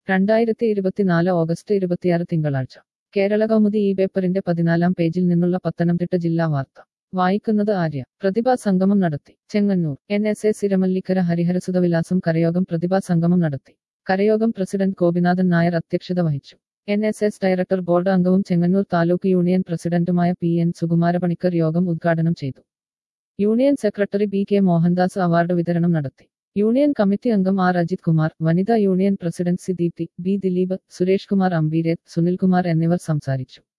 രണ്ടായിരത്തി ഇരുപത്തിനാല് ഓഗസ്റ്റ് ഇരുപത്തിയാറ് തിങ്കളാഴ്ച കേരള കൗമുദി ഈ പേപ്പറിന്റെ പതിനാലാം പേജിൽ നിന്നുള്ള പത്തനംതിട്ട ജില്ലാ വാർത്ത വായിക്കുന്നത് ആര്യ പ്രതിഭാ സംഗമം നടത്തി ചെങ്ങന്നൂർ എൻ എസ് എ സിരമല്ലിക്കര ഹരിഹരസുതവിലാസം കരയോഗം പ്രതിഭാ സംഗമം നടത്തി കരയോഗം പ്രസിഡന്റ് ഗോപിനാഥൻ നായർ അധ്യക്ഷത വഹിച്ചു N S S director board അംഗവും ചെങ്ങന്നൂർ താലൂക്ക് യൂണിയൻ പ്രസിഡന്റുമായ പി എൻ സുകുമാരപണിക്കർ യോഗം ഉദ്ഘാടനം ചെയ്തു union secretary B K Mohandas award വിതരണം നടത്തി യൂണിയൻ കമ്മിറ്റി അംഗം ആർ അജിത് കുമാർ വനിതാ union president C Deepthi B Dileep Suresh Kumar അമ്പീരേത് സുനിൽകുമാർ എന്നിവർ സംസാരിച്ചു